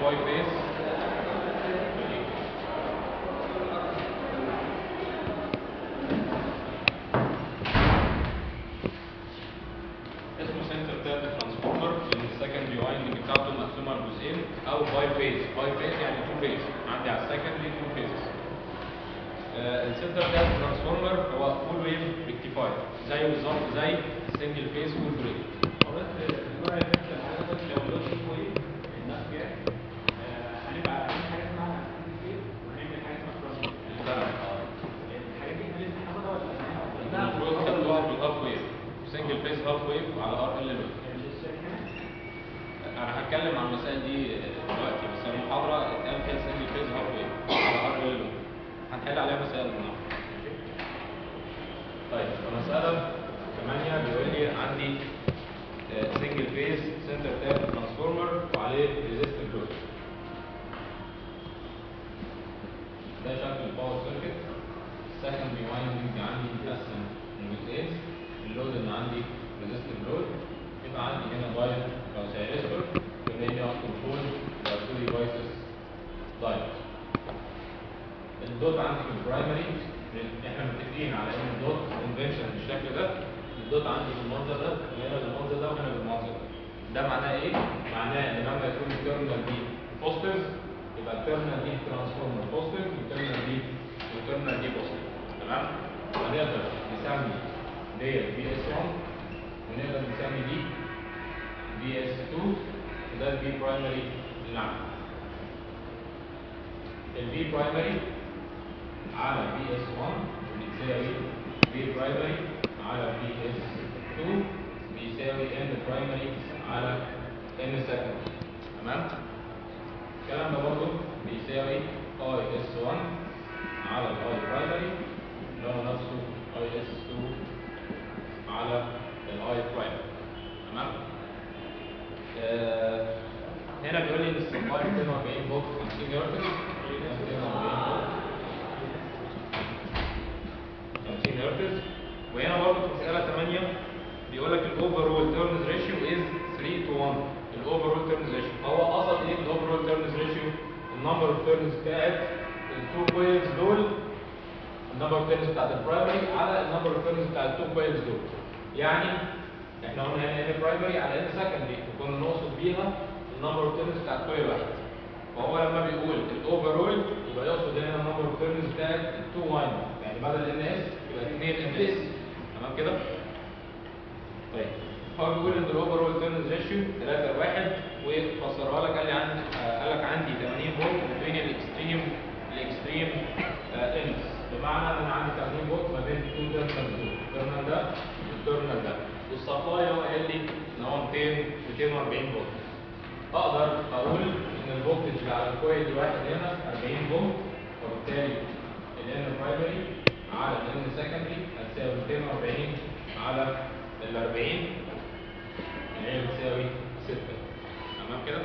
باي فيس اسمه سنتر تاب ترانسفورمر لان السكندري وايندنج بتاعته مقسومه لجزئين او باي فيز باي فيز يعني تو فيز عندي على السكندري تو فيزز السنتر تاب ترانسفورمر هو فول ويف ريكتيفاير زيه بالظبط زي السنجل فيز فول بريك المفروض تاخدوها بالهاف ويف سنجل فيز هاف ويف على ار ال انا هتكلم عن المسائل دي دلوقتي بس المحاضره اتقال فيها سنجل فيز هاف ويف على ار ال هنحل عليها مسائل النهارده طيب المساله 8 بيقول لي عندي سنجل فيز سنتر تاب ترانسفورمر وعليه ريزيستنت لود ده شكل الباور سيركت السكندري وايندنج عندي متقسم لجزئين اللود اللي عندي ريزيستنت لود يبقى عندي هنا دايت او سيريستور يبقى هنا كنترول تو ديفايسز دايت الدوت عندي في البرايمري احنا متفقين على ان الدوت كونفنشن بالشكل ده الدوت عندي بالمنظر ده وهنا بالمنظر ده وهنا بالمنظر ده ده معناه ايه؟ معناه ان لما يكون التيرمينال دي بوزيتيف يبقى التيرمينال دي ترانسفورمر بوزيتيف والتيرمينال دي والتيرمينال دي بوزيتيف تمام؟ ونقدر نسمي ديت بي اس 1 ونقدر نسمي دي بي اس 2 وده البي برايمري اللي عندي البي برايمري على بي اس 1 بيساوي بي برايمري على بي اس 2 بيساوي ان برايمري على ان سكندري تمام الكلام ده برضه بيساوي اي اس 1 على الاي برايمري اللي هو نفسه اي اس 2 على الاي برايمري تمام آه هنا بيقول لي ان السبلاي 240 فولت 50 هرتز 240 فولت 50 هرتز وهنا برضه في مسألة 8 بيقول لك الاوفرول تيرنز ريشيو از 3 تو 1 الاوفرول تيرنز ريشيو هو قصد ايه الاوفرول تيرنز ريشيو النمبر اوف تيرنز بتاعت التو كويلز دول النمبر اوف تيرنز بتاعت البرايمري على النمبر اوف تيرنز بتاعت التو كويلز دول يعني احنا قلنا هنا ان برايمري على ان سكندري وكنا نقصد بيها النمبر اوف تيرنز بتاعت كويل واحد فهو لما بيقول الاوفرول يبقى يقصد هنا النمبر اوف تيرنز بتاعت التو واين يعني بدل ان اس يبقى 2 ان اس تمام كده طيب هو بيقول ان الاوفرول تيرنز ريشيو 3 لواحد وفسرها لك قال لي عندي آه، قال لك عندي 80 فولت بين الاكستريم الاكستريم انس بمعنى ان انا عندي 80 فولت ما بين تو تيرمينال دول التيرمينال ده والتيرمينال ده والسبلاي هو قال لي ان هو 200 240 فولت اقدر اقول ان الفولتج على الكويل الواحد هنا 40 فولت وبالتالي الان برايمري على الان سكندري هتساوي 240 على ال 40 اللي هي بتساوي 6 تمام كده؟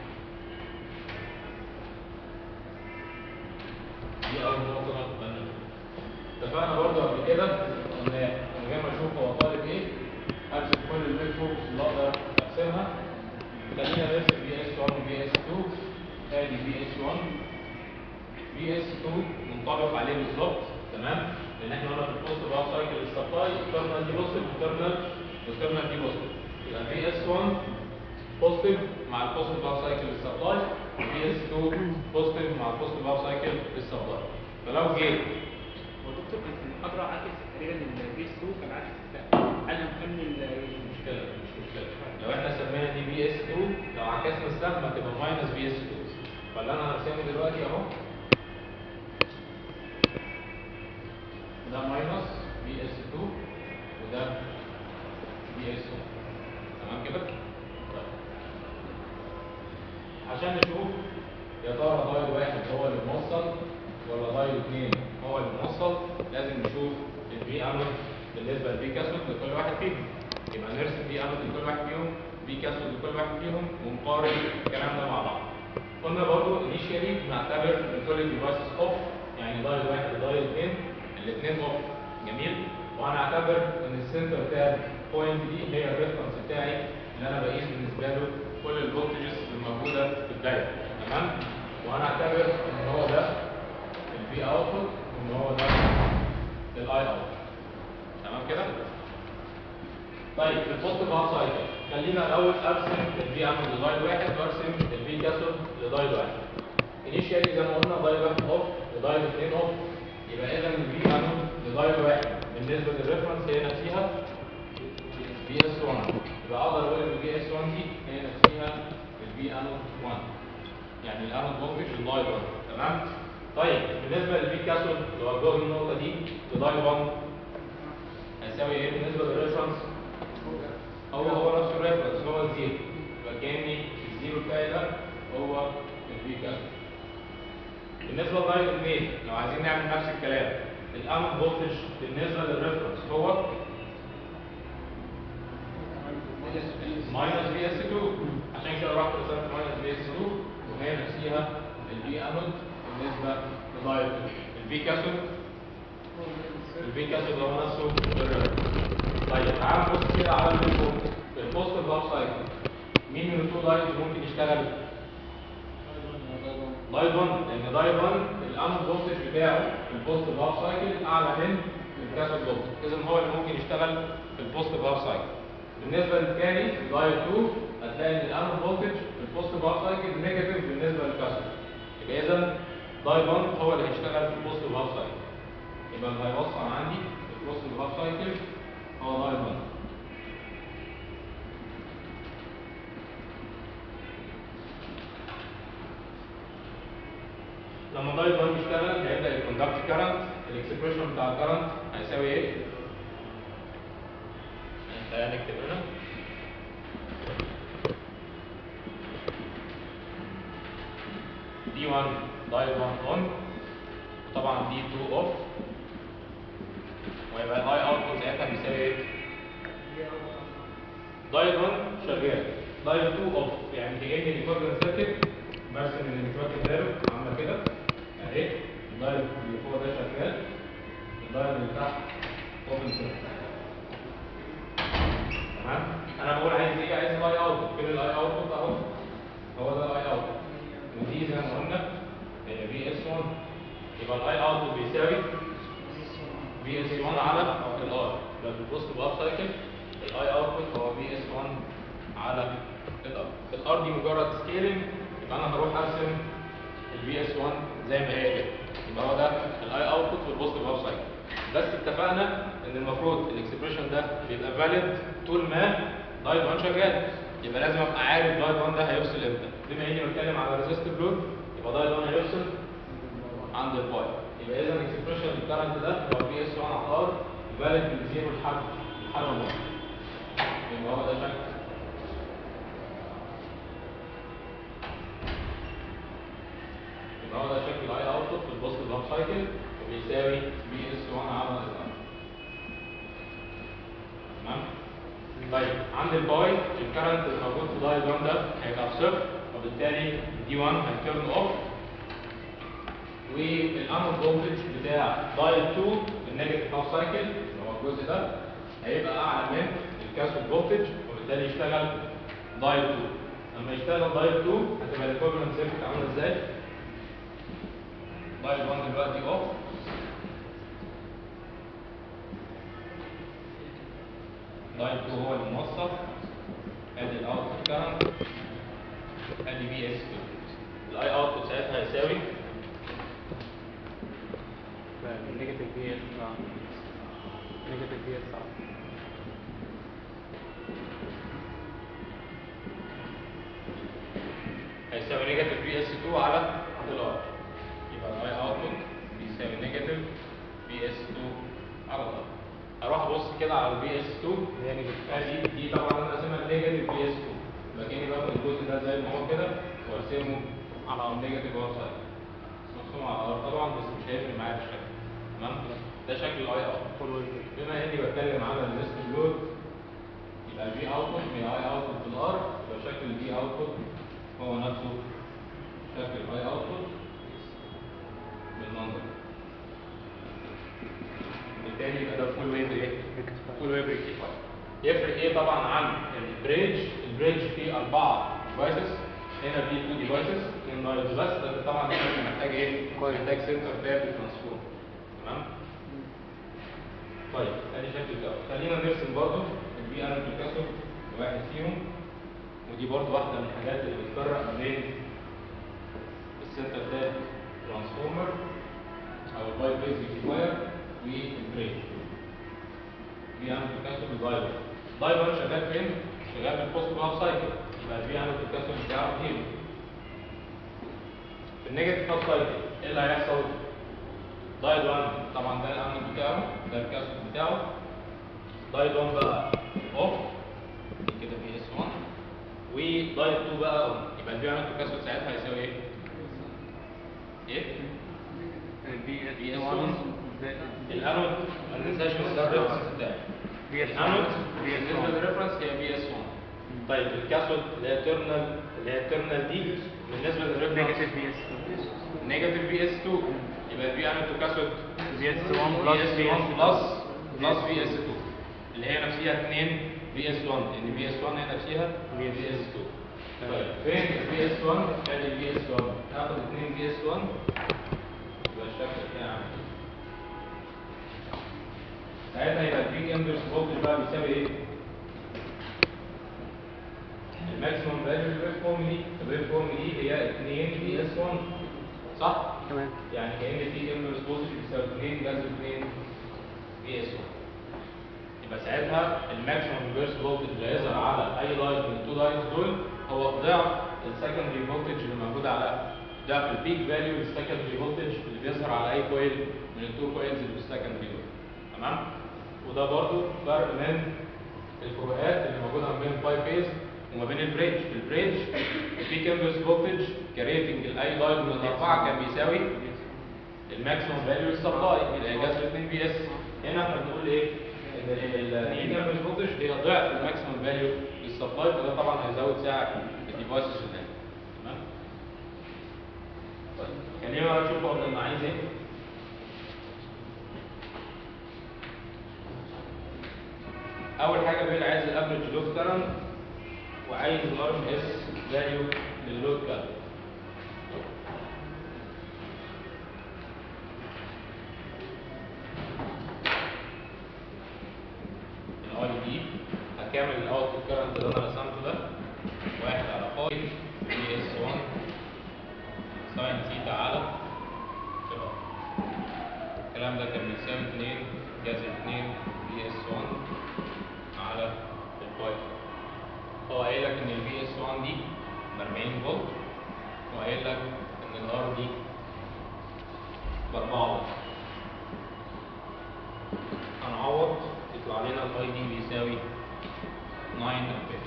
دي اول نقطه ناخد بالنا منها. اتفقنا برضه قبل كده ان من غير ما اشوف هو طالب ايه ارسم كل الويب فوكس اللي اقدر ارسمها خلينا نرسم بي اس 1 وبي اس 2 ادي بي اس 1 بي اس 2 منطبق عليه بالظبط تمام لان احنا قلنا في البوست باور سايكل السبلاي التيرمينال دي بوزيتيف والتيرمينال والتيرمينال دي بوزيتيف يبقى بي اس 1 بوزيتيف مع البوزيتيف باور سايكل السبلاي وبي اس 2 بوزيتيف مع البوزيتيف باور سايكل السبلاي فلو جيت والدكتور كان في المحاضرة عكس تقريبا البيس 2 كان عكس البتاع قال لي مكمل مش مشكلة مش مشكلة لو احنا سمينا دي بي اس 2 لو عكسنا السهم هتبقى ماينس بي اس 2 فاللي انا هرسمه دلوقتي اهو ده ماينس بي اس 2 وده بي اس 1 تمام كده؟ طيب عشان نشوف يا ترى دايود واحد هو اللي موصل ولا دايود اثنين هو اللي موصل لازم نشوف البي انود بالنسبه للبي كاسود لكل واحد فيهم يبقى نرسم بي انود لكل واحد فيهم بي كاسود لكل واحد فيهم ونقارن الكلام ده مع بعض قلنا برضو انيشيالي بنعتبر ان كل الديفايسز اوف يعني دايود واحد ودايود اثنين الاثنين اوف جميل وهنعتبر ان السنتر تاب بوينت دي هي الريفرنس بتاعي اللي انا بقيس بالنسبه له كل الفولتجز الموجوده في الدايره تمام ارسم الفي انود لدايد واحد وارسم الفي كاثود لدايد واحد انيشيالي زي ما قلنا دايد واحد اوف ودايد اثنين اوف يبقى اذا الفي انود لدايد واحد بالنسبه للريفرنس هي نفسها في اس 1 يبقى اقدر اقول ان الفي اس 1 دي هي نفسها الفي انود 1 يعني الانود فولتج للدايد 1 تمام طيب بالنسبه للفي كاثود لو هتجاوب النقطه دي لدايد 1 هيساوي ايه بالنسبه للريفرنس هو هو نفس الريفرنس هو الزيرو يبقى كاني الزيرو بتاعي ده هو الفي كاثود بالنسبه لدايد الميل لو عايزين نعمل نفس الكلام الانود فولتج بالنسبه للريفرنس هو ماينس في اس 2 عشان كده رحت رسمت ماينس في اس 2 وهي نفسها الفي انود بالنسبه لدايد الفي كاثود الفي كاثود هو نفسه الريفرنس طيب تعال نبص كده على البوست البوست الباب سايكل مين من التو دايز ممكن يشتغل؟ دايد 1 لان دايد 1 الانود فولتج بتاعه في البوست الباب سايكل اعلى من الكاثود فولتج اذا هو اللي ممكن يشتغل في البوست الباب سايكل بالنسبه للثاني دايد 2 هتلاقي ان الانود فولتج في البوست الباب سايكل نيجاتيف بالنسبه للكاثود يبقى اذا دايد 1 هو اللي هيشتغل في البوست الباب سايكل يبقى اللي هيوصل عندي في البوست الباب سايكل هو دايد 1 لما دايد 1 يشتغل هيبدا الكوندكت كارنت الاكسبريشن بتاع الكارنت هيساوي ايه؟ تعالى نكتب هنا دي 1 دايد 1 اون وطبعا دي 2 اوف ويبقى الاي اوتبوت ساعتها بيساوي ايه؟ دايد 1 شغال دايد 2 اوف يعني كأن الايكوفلنت سيركت برسم اللي مش واخد باله عامله كده اهي الدايد اللي فوق ده شغال الدايد اللي تحت اوبن سيركت تمام انا بقول عايز ايه عايز الاي اوتبوت فين الاي اوتبوت اهو هو ده الاي اوتبوت ودي زي ما قلنا هي في اس 1 يبقى الاي اوتبوت بيساوي في اس 1 على الار لو بتبص باب سايكل الاي اوتبوت هو في اس 1 على الار الار دي مجرد سكيلنج يبقى انا هروح ارسم الفي اس 1 زي ما هي كده يبقى هو ده الاي اوتبوت في البوست باب سايكل بس اتفقنا ان المفروض الاكسبريشن ده بيبقى فاليد طول ما دايد 1 شغال يبقى لازم ابقى عارف دايد 1 ده هيفصل امتى بما اني بتكلم على ريزيستيف لود يبقى دايد 1 هيفصل عند الباي يبقى اذا الاكسبريشن الكرنت ده هو بي اس 1 على ار فاليد من زيرو لحد لحد 1 يبقى هو ده شكل يبقى هو ده شكل الاي اوتبوت في البوست بلاب سايكل وبيساوي بي اس 1 على الار تمام طيب عند الباي الكرنت الموجود في دايد 1 ده هيبقى بصفر وبالتالي دي 1 هيتيرن اوف والانود فولتج بتاع دايد 2 النيجاتيف هاف سايكل اللي هو الجزء ده هيبقى اعلى من الكاثود فولتج وبالتالي يشتغل دايد 2 لما يشتغل دايد 2 هتبقى الايكوفالنت سيركت عامله ازاي؟ دايد 1 دلوقتي اوف دايد 2 هو الموصف ادي الاوتبوت كارنت ادي بي اس 2 الاي اوتبوت ساعتها هيساوي نيجاتيف في اس نيجاتيف في اس هيساوي نيجاتيف بي اس 2 على الار يبقى الاي اوتبوت بيساوي نيجاتيف بي اس 2 على الار اروح ابص كده على البي اس 2 هي نيجاتيف ادي دي طبعا انا راسمها نيجاتيف بي اس 2 لكني باخد الجزء ده زي ما هو كده وارسمه على النيجاتيف اوت سايد مرسوم على الار طبعا بس مش هيفرق معايا في الشكل تمام ده شكل الاي اوت فول ويف بما اني بتكلم على الريزستيف لود يبقى الفي اوتبوت هي اي اوتبوت في الار يبقى شكل الفي اوتبوت هو نفسه شكل الاي اوتبوت بالمنظر بالتالي يبقى ده فول ويف ايه؟ فول ويف ريكتيفاير يفرق ايه طبعا عن البريدج البريدج فيه اربعه ديفايسز هنا فيه تو ديفايسز اثنين دايركت بس لكن طبعا هنا محتاج ايه؟ محتاج سنتر تاب ترانسفورم تمام؟ طيب ادي شكل الاول خلينا نرسم برضه البي ان كاسو واحد فيهم ودي برضه واحده من الحاجات اللي بتفرق ما بين السنتر تاب ترانسفورمر او الباي بيز ريكتيفاير والبريك دي عامل تكاثر الدايفر الدايفر شغال فين؟ شغال في البوست هاف سايكل يبقى دي عامل التكاثر بتاعه كتير في النيجاتيف هاف سايكل ايه اللي هيحصل؟ دايد 1 طبعا ده الامن بتاعه ده الكاثر بتاعه دايد 1 بقى اوف دي كده في اس 1 ودايد 2 بقى اون يبقى البي عامل التكاثر ساعتها هيساوي ايه؟ ايه؟ بي اس 1 الانود ما ننساش ان ده الريفرنس بتاعي الانود بالنسبه للريفرنس هي بي اس 1 طيب الكاثود اللي هي التيرمينال اللي هي التيرمينال دي بالنسبه للريفرنس نيجاتيف بي اس نيجاتيف بي اس 2 يبقى البي انود كاثود بي اس 1 بلس بلس بي بي اس اس بلس بلس بي اس 2 اللي هي نفسها 2 بي اس 1 ان بي اس 1 هي نفسها بي اس 2 طيب فين البي اس 1 ادي البي اس 1 هاخد 2 بي اس 1 يبقى الشكل بتاعي عامل كده. ساعتها يبقى البيك امبرس فولتج بقى بيساوي ايه؟ الماكسيموم فاليو للويف فورم دي الويف فورم دي هي 2 بي اس 1 صح؟ تمام يعني كأن البيك امبرس فولتج بيساوي 2 جذر 2 بي اس 1 يبقى ساعتها الماكسيموم ريفرس فولتج اللي هيظهر على اي لايت من التو لايتس دول هو ضعف السكندري فولتج اللي موجود على ضعف البيك فاليو للسكندري فولتج اللي بيظهر على اي كويل من التو كويلز اللي في السكندري دول تمام وده برضو فرق من الفروقات اللي موجوده ما بين الفايف فيز وما بين البريدج في البريدج البيك امبرس فولتج كريتنج الاي لايت من الاربعه كان بيساوي الماكسيموم فاليو للسبلاي اللي هي جذر 2 بي اس هنا احنا بنقول ايه؟ ان البيك امبرس فولتج هي ضعف الماكسيموم فاليو للسبلاي فده طبعا هيزود سعر الديفايسز اللي تمام؟ طيب خلينا بقى نشوف هو كان عايز ايه؟ اول حاجه بيقول عايز الافريج لود كارنت وعايز الار ام اس فاليو لللود كارنت الاي دي هكمل الاوتبوت كارنت اللي انا رسمته ده واحد على 5 بي اس 1 ساين ثيتا على تبقى الكلام ده كان بيساوي 2 جذر 2 بي اس 1 على الواي هو قايل لك ان البي اس 1 دي ب 40 فولت وقايل لك ان الار دي ب 4 فولت هنعوض يطلع لنا الاي دي بيساوي 9 امبير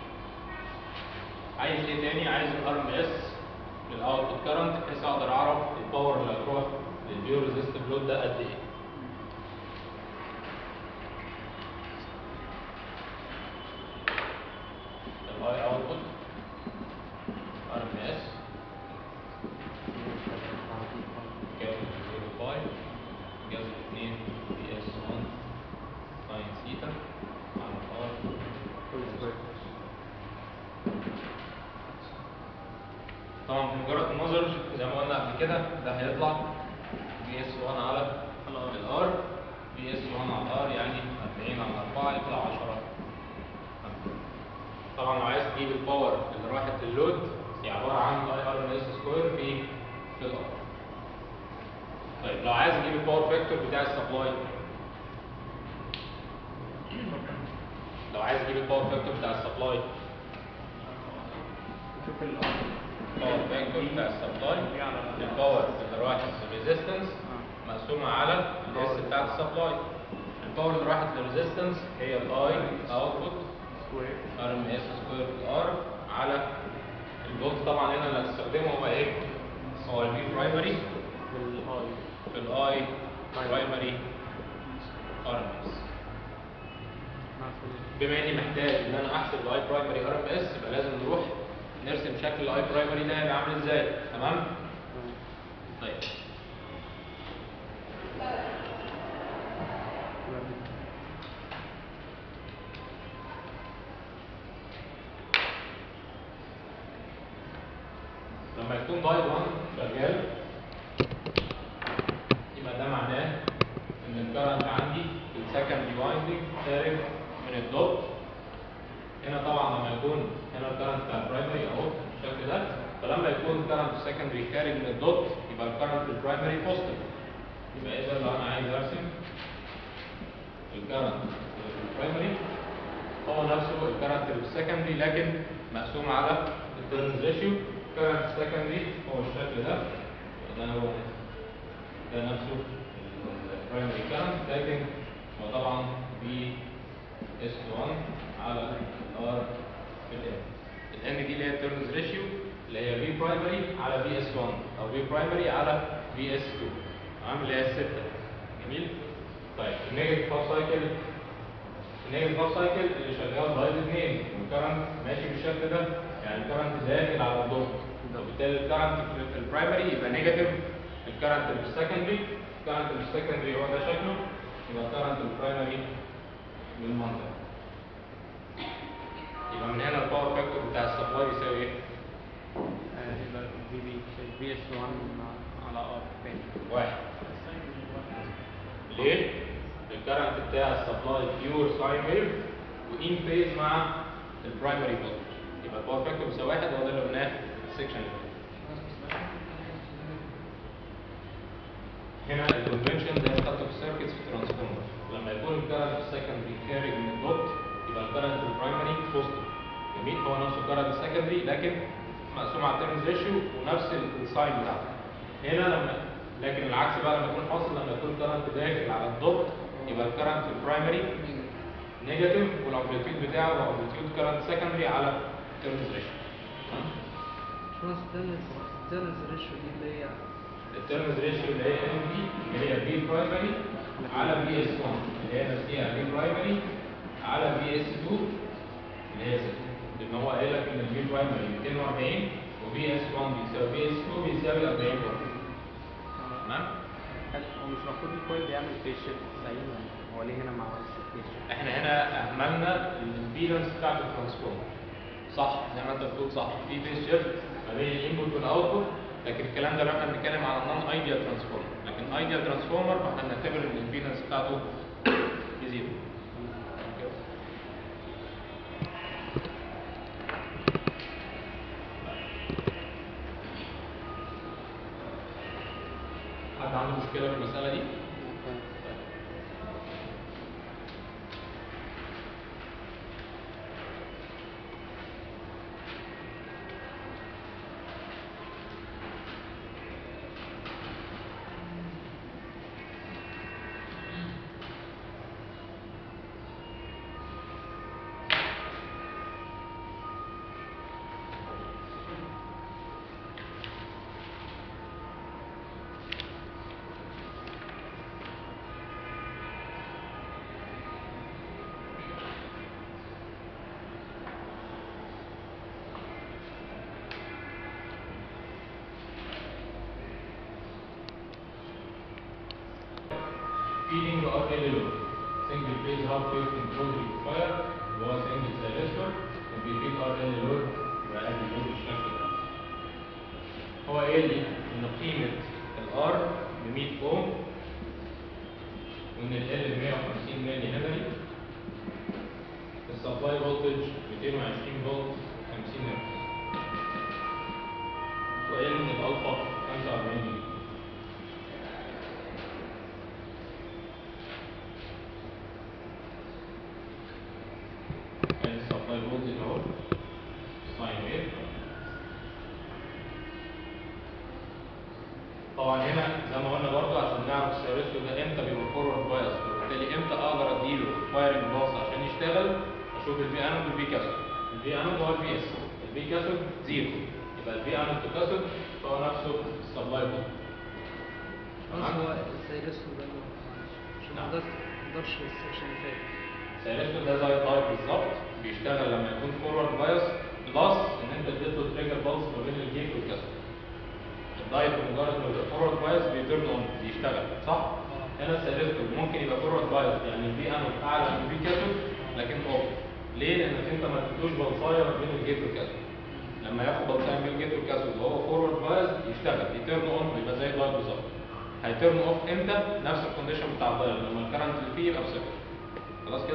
عايز ايه تاني عايز الار ام اس للاوتبوت كارنت بحيث اقدر اعرف الباور اللي هتروح للبيو ريزيستيف لود ده قد ايه الاي اوتبوت ار ام اس كام 05 جذر 2 بي اس 1 ساين ثيتا على ار طبعا بمجرد النظر زي ما قلنا قبل كده ده هيطلع بي اس 1 على الار بي اس 1 على الار يعني 40 على 4 يطلع 10 طبعا لو عايز تجيب الباور اللي راحت للود هي عباره عن اي ار ان اس سكوير في في الار طيب لو عايز اجيب الباور فاكتور بتاع السبلاي لو عايز اجيب الباور فاكتور بتاع السبلاي شوف الار الباور فاكتور بتاع السبلاي الباور اللي راحت للريزيستنس مقسومه على الاس بتاعت السبلاي الباور اللي راحت للريزيستنس هي الاي اوتبوت سكوير ار ام اس سكوير ار على الفولت طبعا هنا اللي هتستخدمه هو ايه؟ هو الفي برايمري والاي في الاي برايمري ار ام اس بما اني محتاج ان انا احسب الاي برايمري ار ام اس يبقى لازم نروح نرسم شكل الاي برايمري ده هيبقى عامل ازاي تمام؟ طيب لما يكون دايد 1 شغال يبقى ده معناه ان الكرنت عندي السكندري وايندنج خارج من الدوت هنا طبعا لما يكون هنا الكرنت بتاع البرايمري اهو بالشكل ده فلما يكون الكرنت السكندري خارج من الدوت يبقى الكرنت البرايمري بوزيتيف يبقى اذا لو انا عايز ارسم الكرنت البرايمري هو نفسه الكرنت السكندري لكن مقسوم على التيرنز ريشيو الكرنت السكندري هو الشكل ده ده هو ده نفسه البرايمري كرنت لكن هو طبعا بي اس 1 على ار في الان الان دي اللي هي التيرنز ريشيو اللي هي في برايمري على في اس 1 او في برايمري على في اس 2 تمام اللي هي السته جميل طيب النيجاتيف هاف سايكل النيجاتيف هاف سايكل اللي شغال لغايه 2 والكرنت ماشي بالشكل ده يعني الكرنت داخل على الضغط وبالتالي الكرنت في البرايمري يبقى نيجاتيف الكرنت في السكندري الكرنت في السكندري هو ده شكله يبقى الكرنت البرايمري بالمنظر يبقى من هنا الباور فاكتور بتاع السبلاي بيساوي ايه؟ يبقى في بي في اس 1 على ار تاني واحد ليه؟ الكرنت بتاع السبلاي بيور ساين ويف وان فيز مع البرايمري فولتج يبقى الباور فاكتور بيساوي واحد هو ده اللي قلناه في السكشن اللي فات هنا الكونفنشن زي ما خدته في السيركتس في الترانسفورمر لما يكون الكرنت السكندري خارج من الدوت يبقى الكرنت البرايمري بوزيتيف جميل هو نفسه الكرنت السكندري لكن مقسوم على التيرنز ريشيو ونفس الساين بتاعته هنا لما لكن العكس بقى لما يكون حاصل لما يكون الكرنت داخل على الدوت يبقى الكرنت البرايمري نيجاتيف والامبليتيود بتاعه هو امبليتيود كرنت سكندري على التيرنز ريشيو خلاص التنس التنس ريشيو دي اللي هي التيرنز ريشيو اللي هي ام بي اللي هي بي برايمري على بي اس 1 اللي هي نفسها بي برايمري على بي اس 2 اللي هي 6 لان هو قايل لك ان البي برايمري 240 وبي اس 1 بيساوي بي اس 2 بيساوي 40 برضه تمام هو مش المفروض الكويل بيعمل فيس شيفت زي ما هو ليه هنا ما عملش فيس شيفت احنا هنا اهملنا الامبيدنس بتاعت الترانسفورمر صح زي ما انت بتقول صح في فيس شيفت ما بين الانبوت والاوتبوت لكن الكلام ده لو احنا بنتكلم على نون ايديال ترانسفورمر لكن ايديال ترانسفورمر فاحنا بنعتبر ان الامبيدنس بتاعته بزيرو حد عنده مشكله في المساله دي؟ feeding or LLO single phase half wave control required اللي هو single thyristor وبيفيد ار ال لود يبقى ادي لود بالشكل ده هو قايل لي ان قيمه الار ب 100 اوم وان ال ال ب 150 ملي هنري السبلاي فولتج 220 فولت 50 هرتز وقال ان الالفا 45 ملي ادي السبلاي فولتج اهو ساين ويف طبعا هنا زي ما قلنا برضو عشان نعرف السيرفيسيو ده امتى بيبقى فورورد بايس وبالتالي امتى اقدر اديله فايرنج باص عشان يشتغل اشوف الفي انود والفي كاسود الفي انود هو الفي اس الفي كاسود زيرو يبقى الفي انود تو كاسود هو نفسه السبلاي فولتج خلاص هو السيرسو ده اللي هو عشان نعم. ما قدرت- ما قدرش السكشن اللي فات سيرفيسيو ده زي الدايت بالظبط بيشتغل لما يكون فورورد بايس بلس ان انت اديته تريجر بالز ما بين الجيت والكاسود الدايت بمجرد ما يبقى فورورد بايس بيترن اون بيشتغل صح؟ هنا السيرفيسيو ممكن يبقى فورورد بايس يعني الفي انود اعلى من الفي كاسود لكن اوف ليه؟ لانك انت ما اديتوش بلصايه ما بين الجيت والكاسود لما ياخد بلصايه بين الجيت والكاسود وهو فورورد بايس يشتغل يترن اون ويبقى زي الدايت بالظبط هيترن اوف امتى؟ نفس الكونديشن بتاع الدايت لما الكرنت اللي فيه يبقى بصفر خلاص كده؟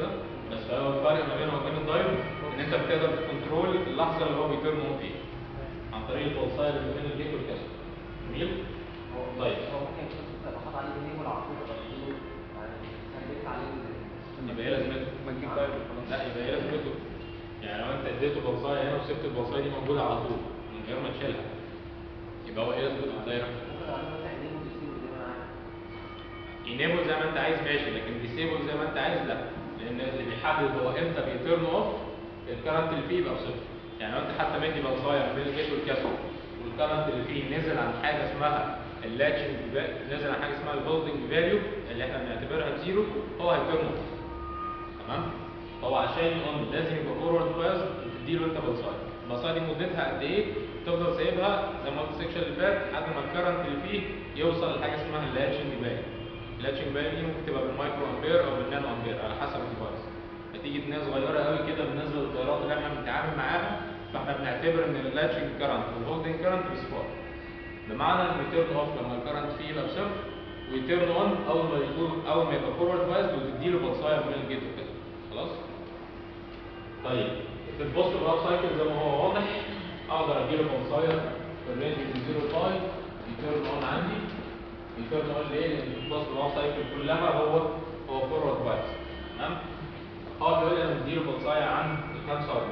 بس هو الفرق ما بينه وبين الدايود ان انت بتقدر تكنترول اللحظه اللي هو بيترن اون فيها عن طريق البولساير اللي بين الجيت والكاسر جميل طيب هو ممكن يكون انت حاطط عليه جنيه ولا عقود ولا كيلو يعني سلمت عليه يبقى ايه لازمته؟ ما تجيب دايود وخلاص لا يبقى ايه لازمته؟ يعني لو انت اديته بلصايه هنا وسبت البلصايه دي موجوده على طول من غير ما تشيلها يبقى هو ايه لازمته في الدايره؟ ممكن عليه مثلا جنيه وتسيبه زي ما انا عايز انيبل زي ما انت عايز ماشي لكن ديسيبل زي ما انت عايز لا لان اللي بيحدد هو امتى بيترن اوف الكرنت اللي فيه يبقى بصفر يعني لو انت حتى مدي بلصايه بين الجيت والكاسر والكرنت اللي فيه نزل عن حاجه اسمها اللاتشنج نزل عن حاجه اسمها الهولدنج فاليو اللي احنا بنعتبرها بزيرو هو هيترن اوف تمام هو عشان يقوم لازم يبقى فورورد باس تديله انت بلصايه البلصايه دي مدتها قد ايه تفضل سايبها زي ما قلت السكشن اللي فات لحد ما الكرنت اللي فيه يوصل لحاجه اسمها اللاتشنج فاليو اللاتشنج فاليو دي ممكن تبقى بالمايكرو امبير او بالنانو امبير على حسب الديفايس نتيجه ان هي صغيره قوي كده بالنسبه للتيارات اللي احنا بنتعامل معاها فاحنا بنعتبر ان اللاتشنج كرنت والهولدنج كرنت بصفار بمعنى ان يتيرن اوف لما الكرنت فيه يبقى بصفر ويتيرن اون اول ما يكون اول ما يبقى فورورد بايز وتديله بلصايه من الجيت وكده خلاص طيب في البوست بقى سايكل زي ما هو واضح اقدر اديله بلصايه في الرينج من 0 ل 5 يتيرن اون عندي يتيرن اون ليه؟ لان البوست بقى سايكل كلها هو هو فورورد بايز تمام اقدر اقول انا مديله بلصايه عند ال 45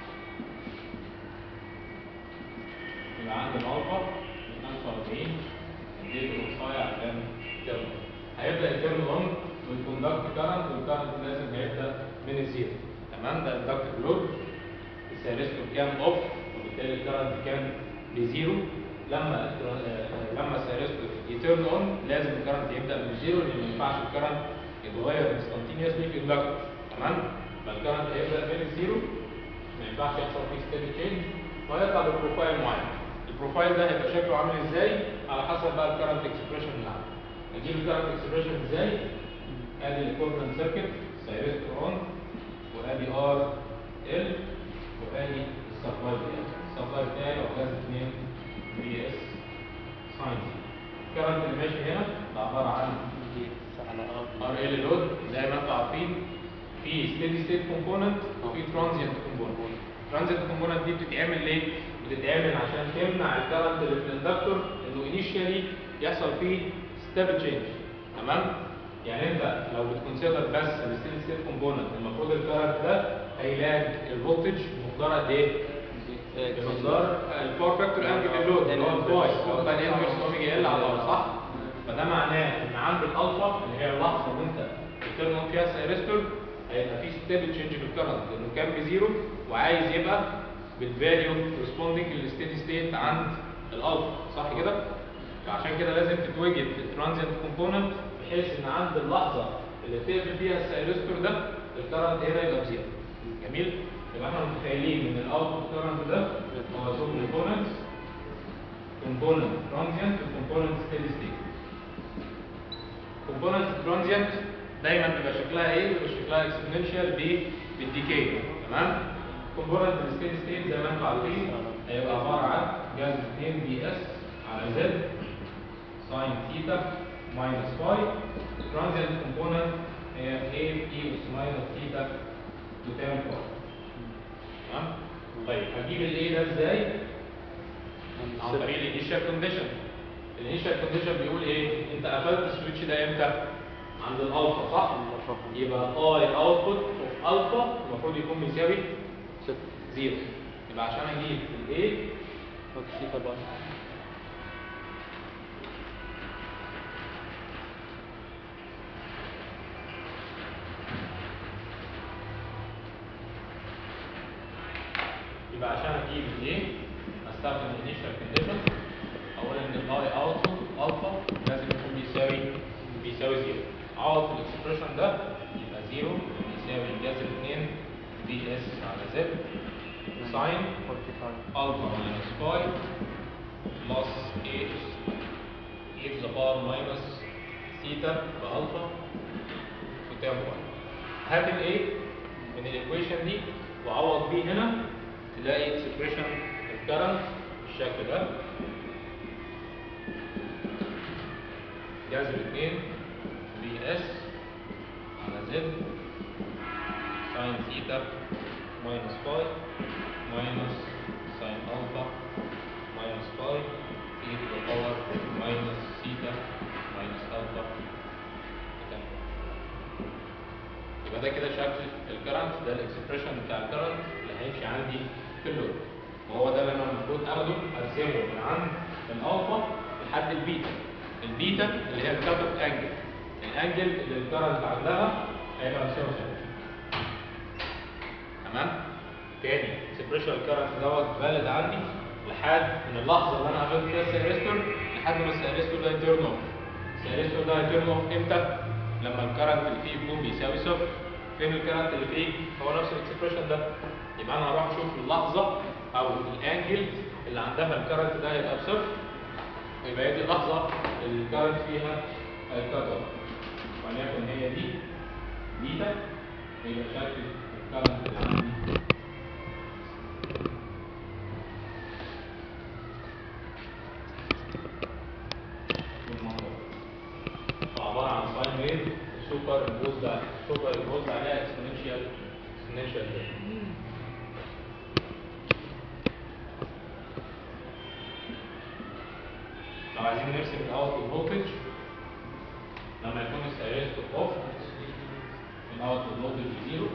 يبقى عندي الالفا 45 اديته بلصايه عشان تيرن هيبدا يتيرن اون والكوندكت كارنت والكارنت لازم هيبدا من الزيرو تمام ده الدكت لود السيرستور كان اوف وبالتالي الكارنت كان بزيرو لما آه، لما السيرستور يتيرن اون لازم الكارنت يبدا من زيرو لان ما ينفعش الكارنت يتغير انستنتينيوسلي في الدكت تمام فالكارنت هيبدا من الزيرو ما ينفعش يحصل فيه ستيدي تشينج وهيطلع ببروفايل معين البروفايل ده هيبقى شكله عامل ازاي على حسب بقى الكارنت اكسبريشن اللي عندك نجيب الكارنت اكسبريشن ازاي ادي الكورنت سيركت سيرستور اون وادي ار ال وادي السبلاي بتاعي السبلاي بتاعي هو جهاز 2 بي اس ساين الكرنت اللي ماشي هنا ده عباره عن ار ال لود زي ما انتم عارفين في ستيدي ستيت كومبوننت وفي ترانزيانت كومبوننت ترانزيانت كومبوننت دي بتتعمل ليه؟ بتتعمل عشان تمنع الكرنت اللي في الاندكتور انه انيشيالي يحصل فيه ستيب تشينج تمام؟ يعني انت لو بتكونسيدر بس الستيدي ستيت كومبوننت المفروض الكرنت ده هيلاقي الفولتج بمقدار قد ايه؟ بمقدار الباور فاكتور انجل اللود اللي هو الباي اللي هو كان انفرس اوميجا ال على ار صح؟ فده معناه ان عند الالفا اللي هي اللحظه اللي انت بترن اون فيها سيرستور هيبقى في ستيبل تشينج في الكرنت لانه كان بزيرو وعايز يبقى بالفاليو كورسبوندنج للستيدي ستيت عند الالفا صح كده؟ فعشان كده لازم تتوجد في الترانزيانت كومبوننت بحيث ان عند اللحظه اللي بتقفل فيها السيرستور ده الكرنت هنا يبقى بزيرو جميل؟ يبقى احنا متخيلين ان الاوتبوت كرنت ده هو تو كومبوننتس كومبوننت ترانزيانت وكومبوننت ستيدي ستيت كومبوننت ترانزيانت دايما بيبقى شكلها ايه؟ بيبقى شكلها اكسبوننشال بالديكي تمام؟ كومبوننت الستيدي ستيت زي ما انتم عارفين هيبقى عباره عن جذر 2 بي اس على زد ساين ثيتا ماينس فاي ترانزيانت كومبوننت هي a بي اس ماينس ثيتا بتعمل فاي تمام؟ طيب هجيب الايه ده ازاي؟ عن طريق الانيشال كونديشن الانيشال كونديشن بيقول ايه؟ انت قفلت السويتش ده امتى؟ عند الالفا صح؟ يبقى اي اوتبوت اوف الفا المفروض يكون بيساوي زيرو يبقى عشان اجيب الايه يبقى عشان اجيب الايه استخدم الانيشال كونديشن اولا ان الاي اوتبوت الفا لازم يكون بيساوي بيساوي زيرو اعوض في الاكسبريشن ده يبقى زيرو بيساوي جذر 2 بي اس على زد ساين الفا ماينس باي بلس اتش اتش ذا باور ماينس ثيتا بالفا وتان باي هات الايه من الايكويشن دي وعوض بيه هنا تلاقي اكسبريشن الكرنت بالشكل ده جذر 2 بي اس على زد ساين ثيتا ماينس باي ماينس ساين الفا ماينس باي e to the power minus theta minus alpha يبقى ده كده شكل الكرنت ده الاكسبريشن بتاع الكرنت اللي هيمشي عندي في اللود وهو ده اللي انا المفروض اخده ارسمه من عند الالفا لحد البيتا البيتا اللي هي الكات اوف انجل الانجل اللي الكرنت عندها هيبقى مساوي صفر تمام تاني اكسبريشن الكرنت دوت فاليد عندي لحد من اللحظه اللي انا عملت فيها السيرستور لحد ما السيرستور ده يتيرن اوف السيرستور ده يتيرن اوف امتى لما الكرنت اللي فيه يكون بيساوي صفر فين الكرنت اللي فيه هو نفس الاكسبريشن ده يبقى انا هروح اشوف اللحظه او الانجل اللي عندها الكرنت ده يبقى بصفر يبقى هي دي اللحظه اللي الكرنت فيها الكات اوف وليكن هي دي بيتا هي شكل الكرنت اللي عندي بالمنظر عباره عن ساين ويف سوبر امبوزد سوبر امبوزد عليها اكسبوننشال اكسبوننشال لو عايزين نرسم الاوتبوت فولتج لما يكون السيريستور اوف الاوتبوت فولتج زيرو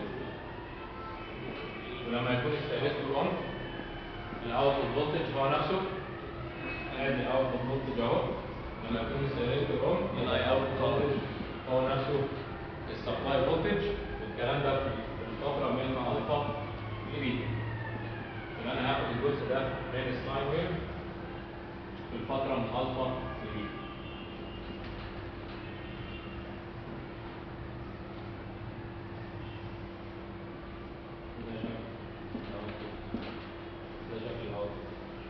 ولما يكون السيريستور اون الاوتبوت فولتج هو نفسه ادي الاوتبوت فولتج اهو لما يكون السيريستور اون يبقى اوتبوت فولتج هو نفسه السبلاي فولتج والكلام ده في الفتره من الفا لبيتا يبقى انا هاخد الجزء ده من الساين ويف في الفتره من الفا لبيتا ده شكل الأوتبوت. ده شكل الاوتبوت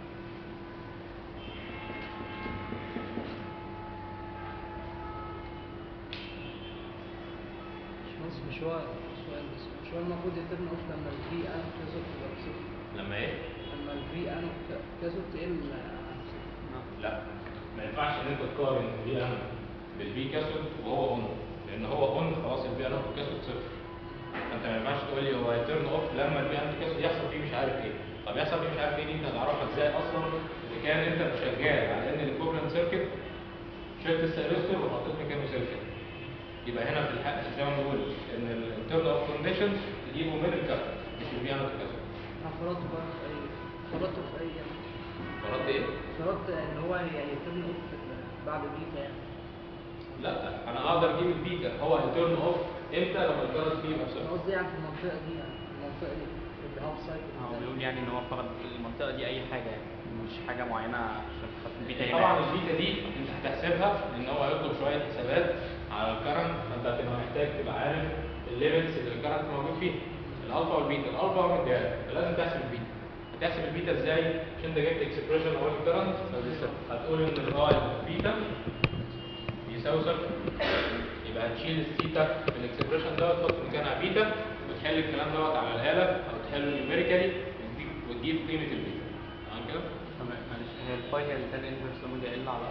مش مش هو سؤال بس مش هو المفروض يتم اوف لما الفي ان كازوت تبقى بصفر لما ايه؟ لما الفي ان كازوت تقل عن صفر لا ما ينفعش ان انت تقارن البي ان بالبي كاسود وهو اون لان هو اون خلاص البي ان كاسود صفر فانت ما ينفعش تقول لي هو هيترن اوف لما البي ان كاسود يحصل فيه مش عارف ايه طب يحصل فيه مش عارف ايه دي انت هتعرفها ازاي اصلا اذا كان انت شغال على ان الايكوفلنت سيركت شلت السيرستور وحطيت مكانه سيركت يبقى هنا في الحق زي ما بنقول ان الترن اوف كونديشنز تجيبه من الكاسود مش البي ان كاسود انا فرضت بقى في اي فرضت في اي فرضت ايه؟ فرضت ان هو يعني يتم اوف بعد بيتا يعني لا انا اقدر اجيب البيتا هو هيترن اوف امتى لما الكرنت فيه يبقى انا بصفر قصدي يعني في المنطقه دي يعني في المنطقه دي اللي هاف سايكل هو بيقول يعني ان هو فرض المنطقه دي اي حاجه يعني مش حاجه معينه عشان خاطر البيتا هنا طبعا يعني. البيتا دي انت هتحسبها ان هو هيطلب شويه حسابات على الكرنت فانت هتبقى محتاج تبقى عارف الليميتس اللي الكرنت موجود فيه الالفا والبيتا الالفا هو مديها لك فلازم تحسب البيتا هتحسب البيتا ازاي عشان انت جبت اكسبريشن اول الكرنت هتقول ان الراي بيتا بيساوي صفر يبقى هتشيل الثيتا في الاكسبريشن ده وتحط مكانها بيتا وتحل الكلام دوت على الاله او تحله نيوميريكالي وتجيب قيمه البيتا تمام كده؟ طب معلش هي الباي هي التان انفرس اوميجا ال على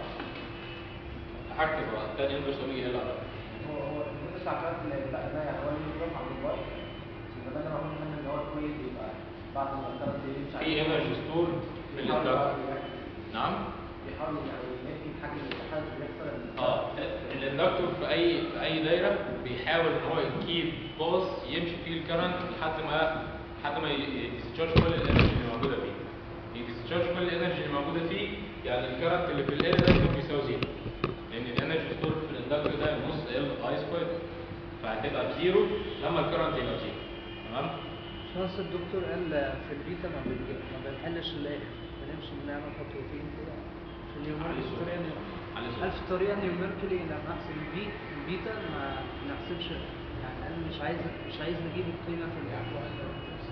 هكتب بقى تاني انفرس اوميجا ال على هو هو المدة بتاع الكارت اللي بتاعنا يعني هو اللي بيروح على الموبايل يبقى ده انا معمول منه ان هو كويس يبقى بعد ما الكارت يمشي في انرجي ستور في الاندكتور نعم بيحاول يعني ينفي الحاجة اللي الحاجة اللي بيحصل إن- اه الاندكتور في اي في اي دايره بيحاول ان هو يجيب باص يمشي فيه الكرنت لحد ما لحد ما يديسشارج كل الانرجي اللي موجوده فيه يديسشارج كل الانرجي اللي موجوده فيه يعني الكرنت اللي في ال ده يكون بيساوي زيرو لان الانرجي ستور في الاندكتور ده نص ال اي سكوير فهتبقى بزيرو لما الكرنت يبقى بزيرو تمام بس الدكتور قال في البيتا ما بنجيب ما بنحلش الايه بنمشي بنعمل خطوتين كده في اليومين على سؤال. الطريقه على سؤال. قال في الطريقه نيوميركلي لما احسب البي البيتا ما نحسبش يعني قال مش عايز مش عايز نجيب القيمه في الاحوال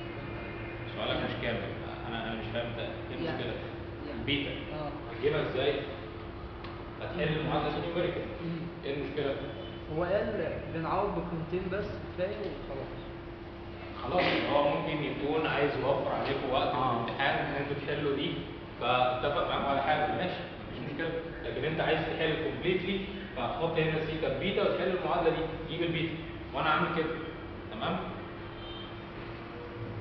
سؤالك مش كامل انا انا مش فاهم ده ايه يعني- المشكله يعني- البيتا اه هتجيبها ازاي هتحل المعادله دي نيوميريكال مم. ايه المشكله هو قال بنعوض بقيمتين بس كفايه وخلاص خلاص هو ممكن يكون عايز يوفر عليكم وقت آه. الامتحان ان انتوا تحلوا دي فاتفق معاكم على حاجه ماشي مفيش مشكله لكن انت عايز تحل كومبليتلي فهتحط هنا سيتا بيتا وتحل المعادله دي تجيب البيتا وانا عامل كده تمام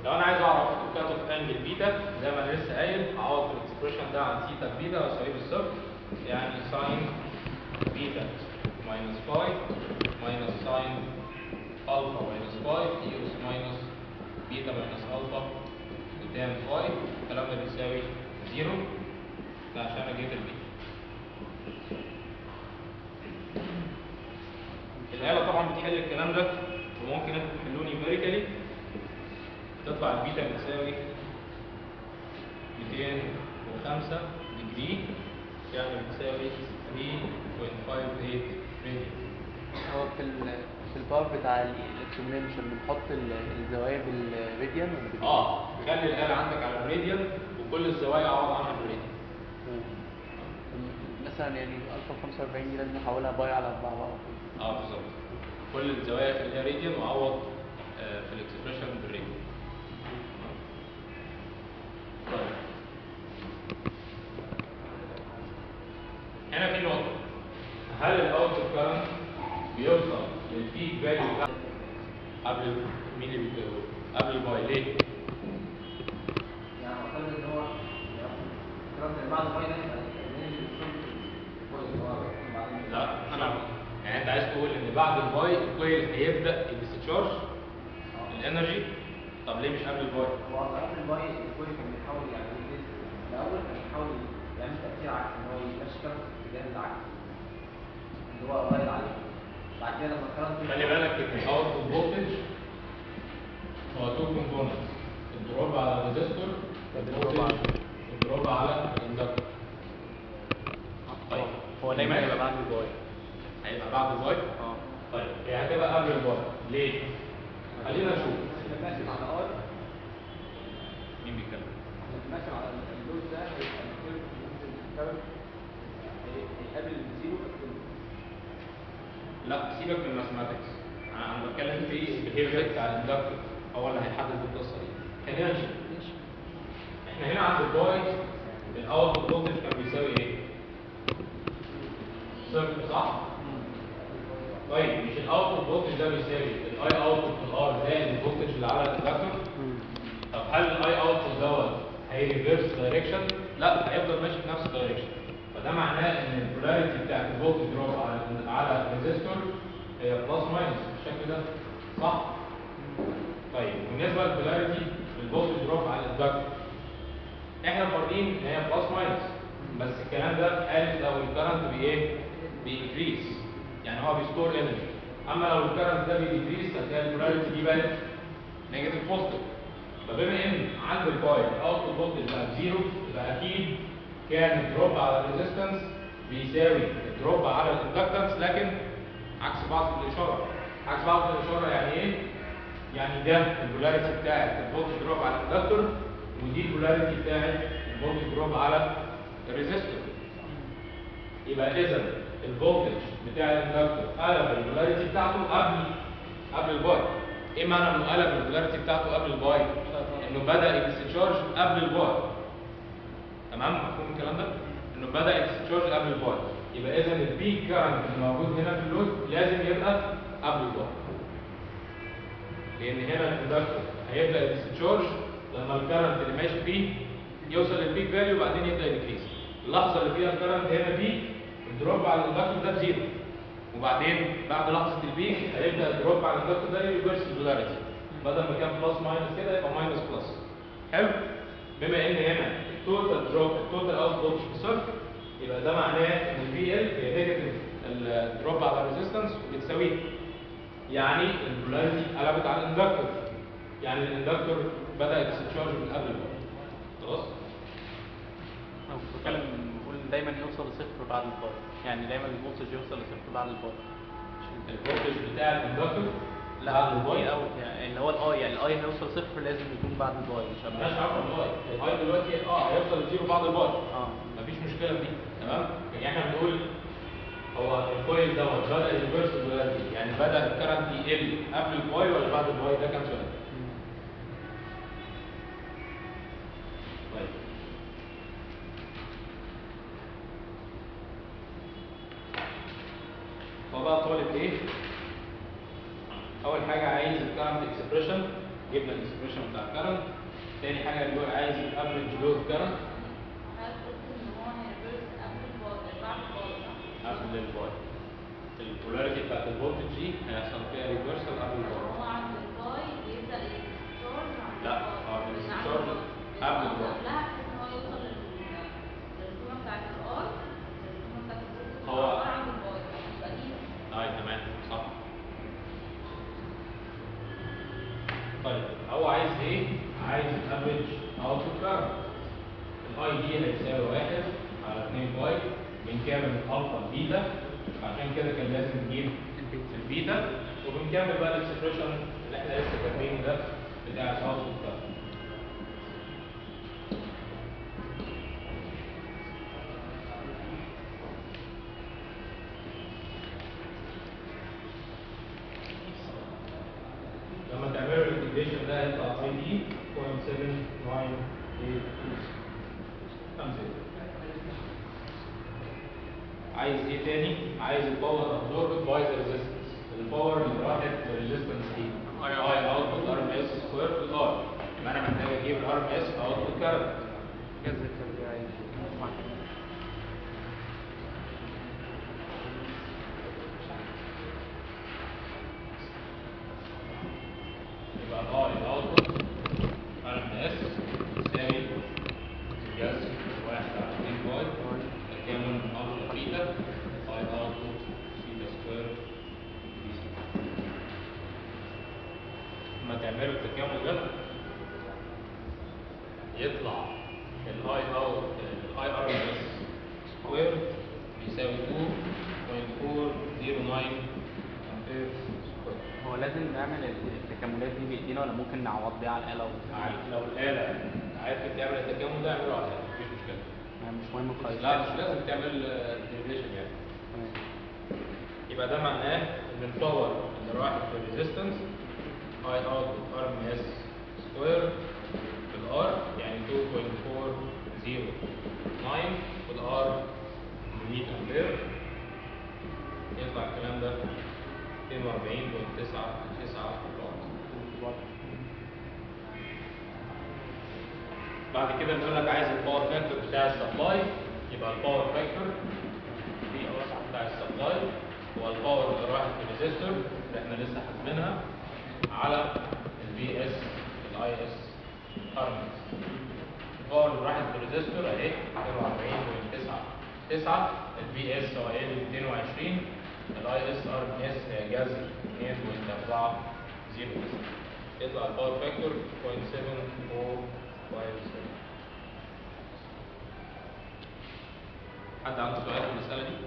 لو انا عايز اعرف الكات اوف انجل بيتا زي ما انا لسه قايل هعوض في الاكسبريشن ده عن سيتا بيتا واساويه بالصفر يعني ساين بيتا ماينس باي ماينس ساين الفا ماينس باي اي اس ماينس بيتا ماينس الفا قدام باي الكلام ده بيساوي زيرو ده عشان اجيب البيتا الآلة طبعا بتحل الكلام ده وممكن انتوا تحلوه نيوميريكالي تطلع البيتا بتساوي 205 ديجري يعني بتساوي 3.58 راديان هو في ال في البار بتاع الاكسبريمشن بنحط ال- الزوايا بالراديان ولا بال- اه خلي الآلة عندك على الراديان وكل الزوايا عوض عنها بالراديان مثلا يعني الفا 45 دي لازم احولها باي على 4 بقى اه بالظبط كل الزوايا خليها راديان وعوض آه، في الاكسبريشن بالراديان طيب هنا في نقطة هل الاوتبوت كارنت بيوصل للبيك فاليو بتاع قبل مين اللي بيتجاوب؟ قبل الباي ليه؟ يعني اعتقد ان هو الكلام ده بعد الفاينل يبقى ننزل الكويس اللي هو بعد لا انا يعني انت عايز تقول ان بعد الباي الكويل هيبدا يديسشارج الانرجي طب ليه مش قبل الباي؟ هو اصلا قبل الباي الكويس كان بيحاول يعني يدرس الاول كان بيحاول يعمل تاثير عكسي ان هو يمشي كلام في الاتجاه العكسي اللي هو قريب عليه بعد كده لما الكلام خلي بالك ان الاوتبوت فولتج هو تو كومبوننتس الدروب على الريزستور والفولتج الدروب على الاندكتور طيب هو دايما هيبقى بعد الباي هيبقى بعد الباي اه طيب هي هتبقى قبل الباي ليه؟ خلينا نشوف ماشي على ار مين بيتكلم ماشي على اللود ده هيبقى الكيرف الكيرف هيقابل زيرو لا سيبك من الماثماتكس انا أنا بتكلم في البيهيفير بتاع الاندكتور هو اللي هيحدد القصه دي خلينا نشوف احنا هنا عند الباي الاوتبوت فولتج كان بيساوي ايه؟ صفر صح؟ طيب مش الاوتبوت فولتج ده بيساوي الاي اوتبوت في الار زائد الفولتج اللي على الاندكتور طب هل الاي اوتبوت دوت هيريفيرس دايركشن؟ لا هيفضل ماشي في نفس الدايركشن فده معناه ان البولاريتي بتاعت الفولتج دروب على على الريزستور هي بلس ماينس بالشكل ده صح؟ طيب بالنسبه للبولاريتي الفولتج دروب على الاندكتور احنا فارقين ان هي بلس ماينس بس الكلام ده قال لو الكرنت بايه؟ بينكريس يعني هو بيستور انرجي اما لو الكرنت ده بيديكريس هتلاقي البولاريتي دي بقت نيجاتيف بوزيتيف فبما ان عند الباي الاوتبوت فولتج بقى زيرو يبقى اكيد كان الدروب على الريزيستنس بيساوي الدروب على الاندكتنس لكن عكس بعض في الاشاره عكس بعض في الاشاره يعني ايه؟ يعني ده البولاريتي بتاعت الفولتج دروب على الاندكتور ودي البولاريتي بتاعت الفولتج دروب على الريزيستور يبقى اذا الفولتج بتاع الاندكتور قلب البولاريتي بتاعته قبل قبل الباي ايه معنى انه قلب البولاريتي بتاعته قبل الباي انه بدا يديسشارج قبل الباي تمام مفهوم الكلام ده انه بدا يديسشارج قبل الباي يبقى اذا البيك كارنت اللي موجود هنا في اللود لازم يبقى قبل الباي لان هنا الاندكتور هيبدا يديسشارج لما الكرنت اللي ماشي فيه يوصل للبيك فاليو وبعدين يبدا يديكريس اللحظه اللي فيها الكرنت هنا بيك الدروب على الاندكتور ده بزيرو وبعدين بعد لحظه البيك هيبدا الدروب على الاندكتور ده يريفرس البولاريتي بدل ما كان بلس ماينس كده يبقى ماينس بلس حلو بما ان هنا التوتال دروب التوتال اوتبوت صفر يبقى ده معناه ان البي ال هي نيجاتيف الدروب على الريزيستنس وبتساويه يعني البولاريتي قلبت على الاندكتور يعني الاندكتور بدا يتشارج من قبل الوقت خلاص انا كنت بتكلم بقول دايما يوصل لصفر بعد الباي يعني دايما الفولتج يوصل لصفر بعد الباي الفولتج بتاع الاندكتور لا بعد الباي الباي او يعني اللي هو الاي يعني الاي هيوصل صفر لازم يكون بعد الباي مش قبل مالهاش علاقه بالباي الباي دلوقتي اه هيوصل لزيرو بعد الباي اه مفيش مشكله في دي تمام يعني احنا بنقول هو الكويل دوت بدا يريفرس البولاريتي يعني بدا الكرنت يقل قبل الباي ولا بعد الباي ده كان سؤال طيب هو بقى طالب ايه؟ اول حاجه عايز الكرنت اكسبريشن جبنا الاكسبريشن بتاع الكرنت تاني حاجه اللي هو عايز الافريج لود كرنت قبل الباي البولاريتي بتاعت الفولتج دي هيحصل فيها ريفرسال قبل الباي لا اه الديسشارج قبل الباي هو- اي تمام صح طيب هو عايز ايه؟ عايز افريج اوتبوت كارنت الاي دي هيساوي واحد على 2 باي بنكمل الفا البيتا عشان كده كان لازم نجيب البيتا وبنكمل بقى الاكسبريشن اللي احنا لسه كاتبينه ده بتاع الاوتبوت كارنت لما تعملوا الانتجريشن ده هيطلع اي دي 0.7982 عايز ايه تاني؟ عايز الباور ابزوربد باي ذا ريزيستنس الباور اللي راحت للريزيستنس دي اي اي اوتبوت ار ام اس سكوير في الار يبقى انا محتاج اجيب الار ام اس في اوتبوت كارنت جذر تربيعي يبقى اه الاوتبوت ار ام اس يساوي جذر واحد على 2 باي تكامل الفا بيتا اي اوتبوت بيتا سكوير بي سي لما تعملوا التكامل ده يطلع الاي اوت الاي ار ام اس سكوير بيساوي 2.409 امبير سكوير هو لازم نعمل التكاملات دي بايدينا ولا ممكن نعوض بيها على الاله عارف- لو الآلة عرفت تعمل التكامل ده اعمله عليها مفيش مشكلة يعني مش مهم خالص لا مش لازم تعمل ديفيشن يعني تمام. يبقى ده معناه ان الباور اللي راحت في الريزيستنس اي اوت ار ام اس سكوير في الار يعني 2.409 والار 100 امبير يطلع الكلام ده 42.99 واط بعد كده بيقول لك عايز الباور فاكتور بتاع السبلاي يبقى الباور فاكتور دي اوسع بتاع السبلاي هو الباور اللي راحت في الريزيستور اللي احنا لسه حاسبينها على البي اس الاي اس ارمز الباور اللي راحت في الريزيستور اهي 42.99 البي اس هو ايه 220 الاي اس ار ام اس هي جذر 2.409 يطلع الباور فاكتور 0.7057 حد عنده سؤال في المسألة دي؟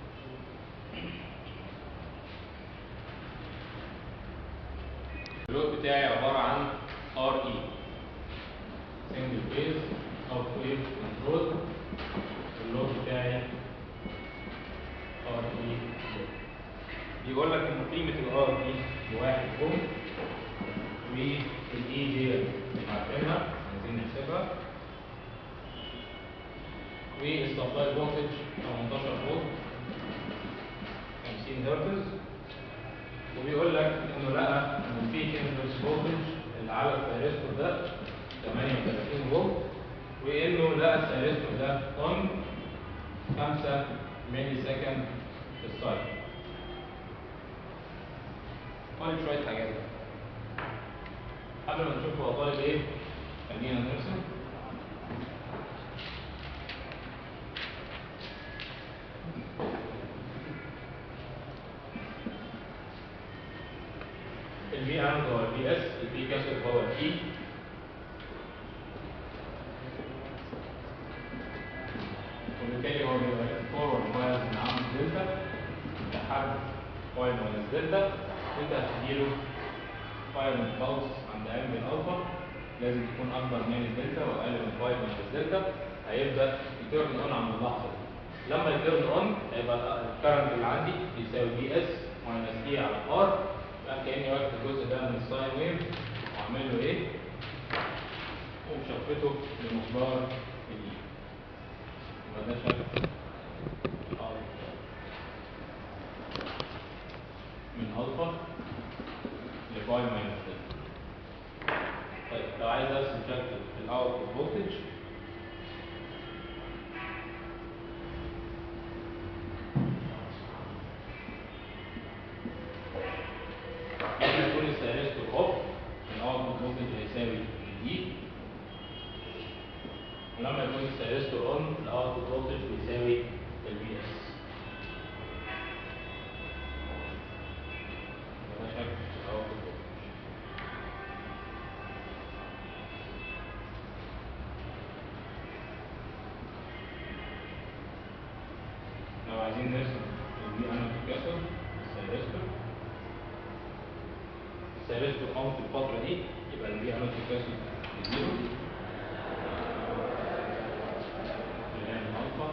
اللود بتاعي عبارة عن ار اي سنجل فيز اوت ويف كنترول اللود بتاعي ار اي بيقول لك ان قيمة الار دي بواحد اوم والاي دي عارفينها عايزين نحسبها والسبلاي فولتج 18 فولت 50 هرتز وبيقول لك انه لقى ان في انفرس فولتج اللي على الثيرستور ده 38 فولت وانه لقى الثيرستور ده اون 5 ملي سكند في السايكل طالب شويه حاجات قبل ما نشوف هو طالب ايه خلينا نرسم البي عنده هو البي اس البي كسر هو الاي وبالتالي هو بيبقى فورورد بايز من عامل دلتا لحد باي ماينس دلتا وانت هتديله فاير من باوس عند انجل الفا لازم تكون اكبر من الدلتا واقل من 5 ماينس دلتا هيبدا يتيرن اون عند اللحظه دي لما يتيرن اون هيبقى الكرنت اللي عندي بيساوي بي اس ماينس اي على ار يبقى كاني واخد الجزء ده من الساين ويف واعمل له ايه؟ ومشفته بمقدار الاي يبقى ده شكل R من الفا لباي ماينس دلتا عايزين نرسم البي انود كاسود السيرستور السيرستور قام في الفترة دي يبقى البي انود كاسود بزيرو الان الفا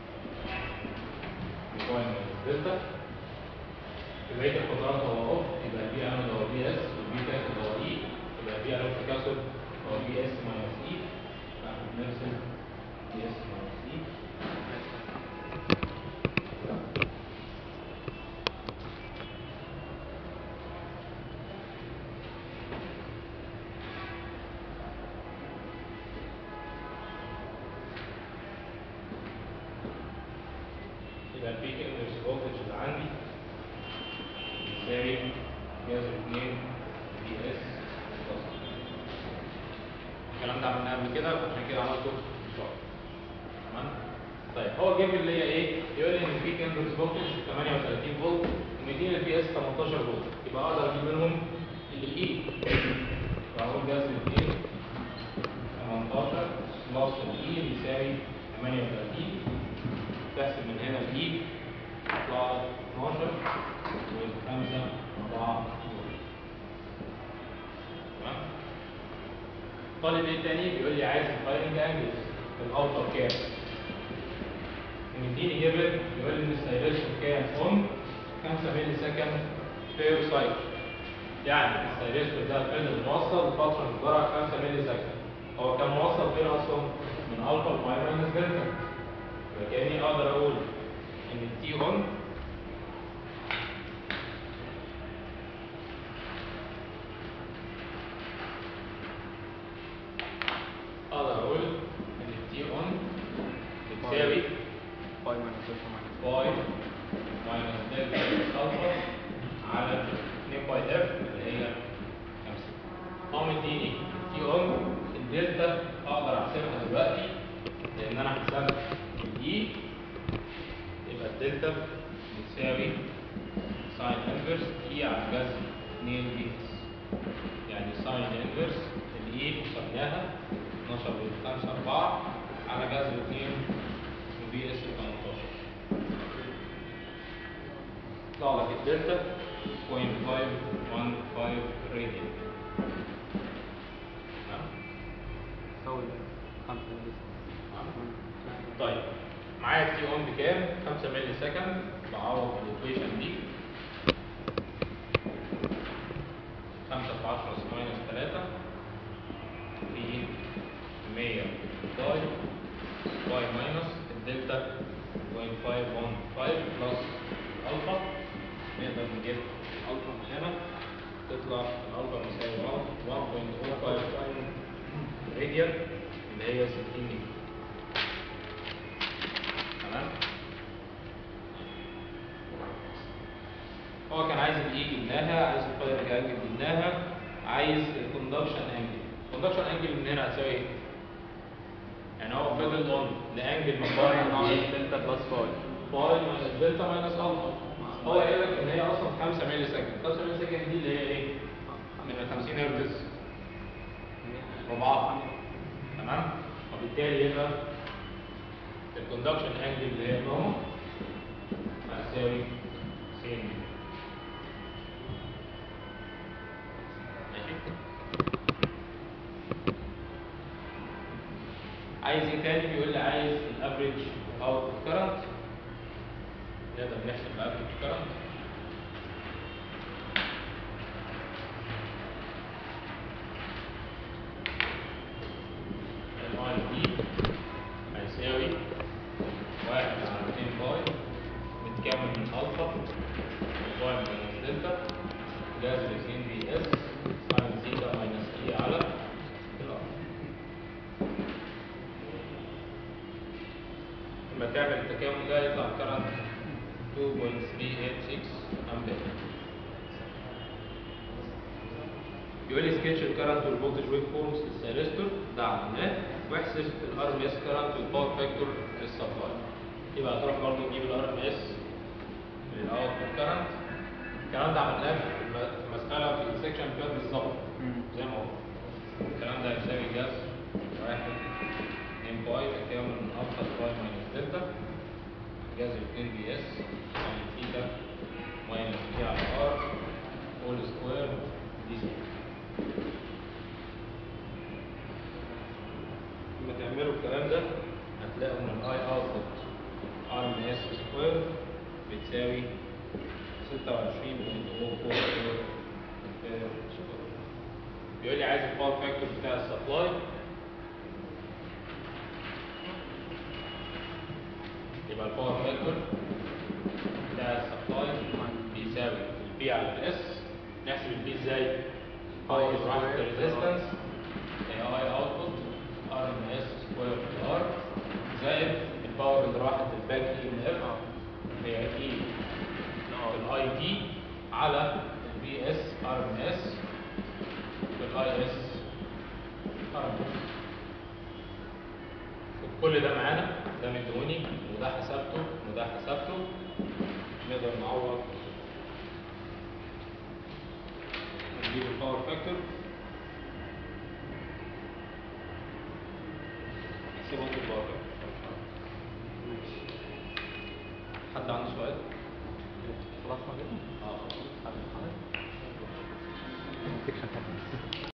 بوين دلتا في بقية القدرات هو اوف يبقى البي انود هو بي اس والبي كاسود هو اي يبقى البي انود كاسود هو بي اس ماينس اي نرسم بي اس ماينس اي يبقى البيك انرجي فولتج اللي عندي يساوي جذر 2 بي اس الكلام ده عملناه قبل كده عشان كده عملته شورت تمام طيب هو جاب اللي هي ايه؟ يقول لي ان البيك انرجي فولتج 38 فولت ومديني البي اس 18 فولت يبقى اقدر اجيب منهم الاي فاقول جذر 2 18 بلس الاي بيساوي 38 تحسب من هنا الاي يطلع لك 12 و5 4 تمام طالب ايه تاني بيقول لي عايز الفايرنج انجلز في الاوتر كام مديني جبل يقول لي ان السيريشن كام اون 5 مللي سكند بير سايكل يعني السيريشن ده فضل موصل لفتره مقدارها 5 مللي سكند هو كان موصل فين اصلا من الفا لباي ماينس دلتا فكاني اقدر اقول ان التي اون اقدر اقول ان التي اون بتساوي باي ماينس دلتا ماينس باي ماينس دلتا الفا على 2 باي اف اللي هي 5 قام مديني تي اون الدلتا اقدر احسبها دلوقتي لان انا حسبت الاي يبقى الدلتا بتساوي ساين انفرس اي على جذر 2 بي اس يعني ساين انفرس الاي حسبناها 12 ب 5 4 على جذر 2 بي اس 18 يطلع لك الدلتا 0.515 راديان تمام تساوي 5 مللي طيب معايا التي اون بكام 5 مللي سكند بعوض الايكويشن دي 5 في 10 ماينس 3 في 100 باي باي ماينس الدلتا 0.515 بلس الفا نقدر نجيب الفا من هنا تطلع الالفا بيساوي 1.055 راديان اللي هي 60 نيوتن تمام هو كان عايز الاي جبناها عايز الفاير انجل جبناها عايز الكوندكشن انجل الكوندكشن انجل من هنا هتساوي ايه؟ يعني هو فضل اون لانجل من بره دلتا بلس باي باي ماينس دلتا ماينس الفا هو قايل لك ان هي اصلا 5 مللي سكند 5 مللي سكند دي اللي هي ايه؟ من 50 هرتز ربعها تمام وبالتالي يبقى الكوندكشن انجل اللي هي نورمال هتساوي 90 ماشي عايز ايه تاني بيقول لي عايز الافريج اوت كرنت نقدر نحسب الافريج كرنت الاي دي هيساوي واحد على 200 باي متكون من الفا باي ماينس دلتا جذر 2 بي اس ساين زيتا ماينس اي على الار لما تعمل التكامل ده يطلع كرنت 2.386 امبير يقول لي سكتش الكرنت والفولتج ويف فورمز للسيرستور ده عملناه واحسب الار ام اس كرنت والباور فاكتور للسبلاي يبقى هتروح برضه تجيب الار ام اس من الاوتبوت كرنت الكلام ده عملناه في الم- في مساله في السكشن اللي فات بالظبط زي ما هو الكلام ده هيساوي جاز واحد 2 باي تكامل من الفا باي ماينس دلتا جاز لازم 2 بي اس يعني ثيتا ماينس بي على ار هول سكوير دي سي لما تعملوا الكلام ده هتلاقوا ان الاي اوتبوت ار من اس سكوير بتساوي 26.044 امبير سكوير بيقول لي عايز الباور فاكتور بتاع السبلاي يبقى الباور فاكتور بتاع السبلاي بيساوي البي على الاس نحسب البي ازاي؟ باور راحت الريزيستنس هي اي اوتبوت ار ان اس سكوير في ار زائد الباور اللي راحت الباك اي ان اف هي اي في الاي دي على البي اس ار ان اس والاي اس ار ان اس كل ده معانا ده مدوني وده حسبته وده حسبته نقدر نعوض نجيب الباور فاكتور احسبوا انتوا الباور فاكتور حد عنده سؤال؟ خلاص ما كده اه سكشن